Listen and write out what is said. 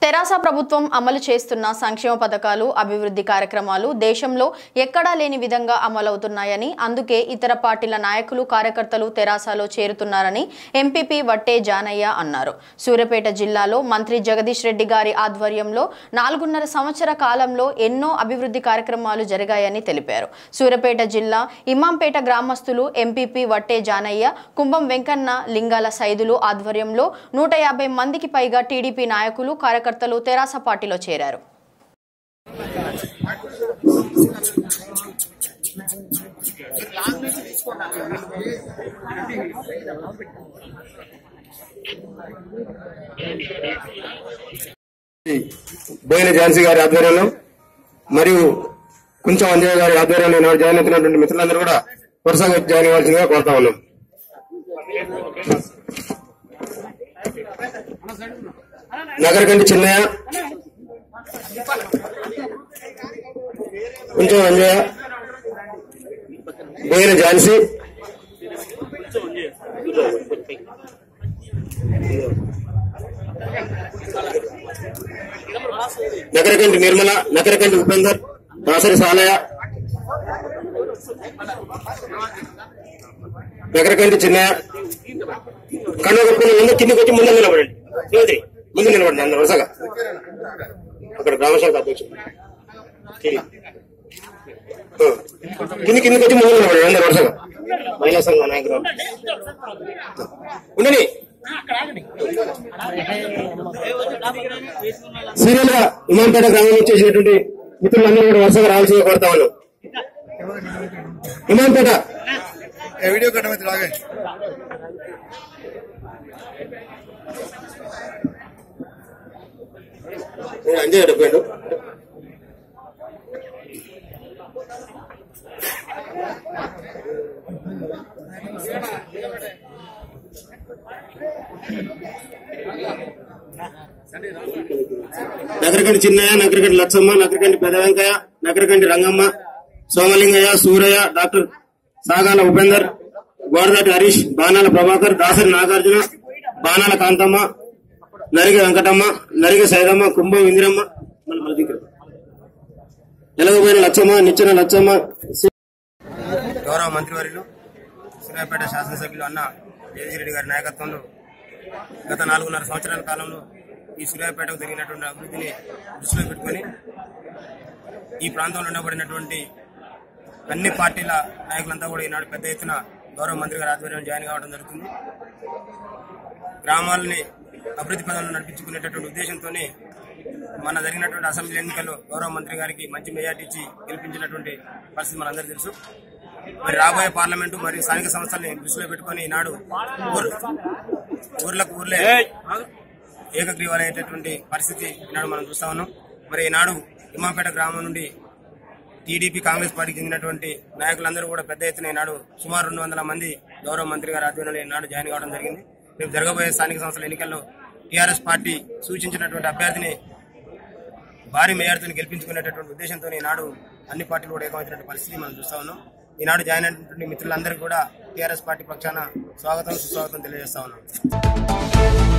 తెరాస ప్రభుత్వం అమలు చేస్తున్న సంక్షేమ పథకాలు అభివృద్ధి కార్యక్రమాలు దేశంలో ఎక్కడా లేని విధంగా అమలవుతున్నాయని అందుకే ఇతర పార్టీల నాయకులు కార్యకర్తలు తెరాసలో చేరుతున్నారని ఎంపీపీ వట్టే జానయ్య అన్నారు సూర్యాపేట జిల్లాలో మంత్రి జగదీష్ రెడ్డి గారి ఆధ్వర్యంలో నాలుగున్నర సంవత్సర కాలంలో ఎన్నో అభివృద్ధి కార్యక్రమాలు జరిగాయని తెలిపారు సూర్యాపేట జిల్లా ఇమాంపేట గ్రామస్తులు ఎంపీపీ వట్టే జానయ్య కుంభం వెంకన్న లింగాల సైదులు ఆధ్వర్యంలో నూట యాభై మందికి పైగా టీడీపీ నాయకులు కార్యకర్తలు తెరాస పార్టీలో చేరారు బోయిన ఝాన్సీ గారి ఆధ్వర్యంలో మరియు కొంచెం అంజయ్య గారి ఆధ్వర్యంలో ఈనాడు జాయిన్ అవుతున్నటువంటి మిత్రులందరూ కూడా వరుసగా జాయిన్ అవ్వాల్సిందిగా కోరుతా ఉన్నాం నగరకంటి చిన్నయ్య కొంచెం అంజయ్య బోయిన ఝాన్సీ నగరకంటి నిర్మల నగరకంటి ఉపేందర్ దాసరి సాలయ నగరకంటి చిన్నయ్య కన్నుగొప్పుకుని ముందు కిందికి వచ్చి ముందు నిలబడండి యువతి ముందు నిలబడండి అందరు వరుసగా అక్కడ గ్రామశాఖ అధ్యక్షుడు కింది. ఆ. కింది కిందికి వచ్చి ముందు నిలబడండి అందరు వరుసగా మహిళా సంఘ నాయకులు ఉండని సీరియల్ గా ఇమాంపేట గ్రామం నుంచి చేసినటువంటి మిత్రులందరూ కూడా వరుసగా రావాల్సిందిగా కోరుతా ఉన్నాం ఇమాంపేట ఏ వీడియో కట్టమైతే రాగే నేను అంజయ్ చెప్పాడు నగరకంటి చిన్నయ్య నగరకంటి లచ్చమ్మ నగరకంటి పెద వెంకయ్య నగరకంటి రంగమ్మ సోమలింగయ్య సూరయ్య డాక్టర్ సాగాల ఉపేందర్ గోడదాటి హరీష్ బాణాల ప్రభాకర్ దాసరి నాగార్జున బాణాల కాంతమ్మ నరిగ వెంకటమ్మ నరిగ సైదమ్మ కుంభం ఇందిరమ్మ మళ్ళీ మళ్ళీ దిక్కు. ఎలగబోయిన లచ్చమ్మ నిచ్చెన లచ్చమ్మ గౌరవ మంత్రివర్యులు సూర్యాపేట శాసనసభ్యులు అన్న జగదీశ్వరెడ్డి గారి నాయకత్వంలో గత నాలుగున్నర సంవత్సరాల కాలంలో ఈ సూర్యాపేటకు జరిగినటువంటి అభివృద్ధిని దృష్టిలో పెట్టుకొని ఈ ప్రాంతంలో ఉండబడినటువంటి అన్ని పార్టీల నాయకులంతా కూడా ఈనాడు పెద్ద ఎత్తున గౌరవ మంత్రి గారి ఆధ్వర్యంలో జాయిన్ కావడం జరుగుతుంది గ్రామాలని అభివృద్ధి పదంలో నడిపించుకునేటటువంటి ఉద్దేశంతోనే మన జరిగినటువంటి అసెంబ్లీ ఎన్నికల్లో గౌరవ మంత్రి గారికి మంచి మెజార్టీ ఇచ్చి గెలిపించినటువంటి పరిస్థితి మనందరికీ తెలుసు మరి రాబోయే పార్లమెంటు మరియు స్థానిక సంస్థల్ని దృష్టిలో పెట్టుకొని ఈనాడు ఊర్- ఊర్లకు ఊర్లే ఏకగ్రీవాలయ్యేటటువంటి పరిస్థితి ఈనాడు మనం చూస్తా ఉన్నాం మరి ఈనాడు ఇమ్మాపేట గ్రామం నుండి టీడీపీ కాంగ్రెస్ పార్టీకి చెందినటువంటి నాయకులందరూ కూడా పెద్ద ఎత్తున ఈనాడు సుమారు రెండు వందల మంది గౌరవ మంత్రి గారి ఆధ్వర్యంలో ఈనాడు జాయిన్ కావడం జరిగింది రేపు జరగబోయే స్థానిక సంస్థల ఎన్నికల్లో టీఆర్ఎస్ పార్టీ సూచించినటువంటి అభ్యర్థిని భారీ మేయర్తో గెలిపించుకునేటటువంటి ఉద్దేశంతో ఈనాడు అన్ని పార్టీలు కూడా ఏకమైనటువంటి పరిస్థితి మనం చూస్తా ఉన్నాం ఈనాడు జాయిన్ అయినటువంటి మిత్రులందరికీ కూడా టీఆర్ఎస్ పార్టీ పక్షాన స్వాగతం సుస్వాగతం తెలియజేస్తా ఉన్నాం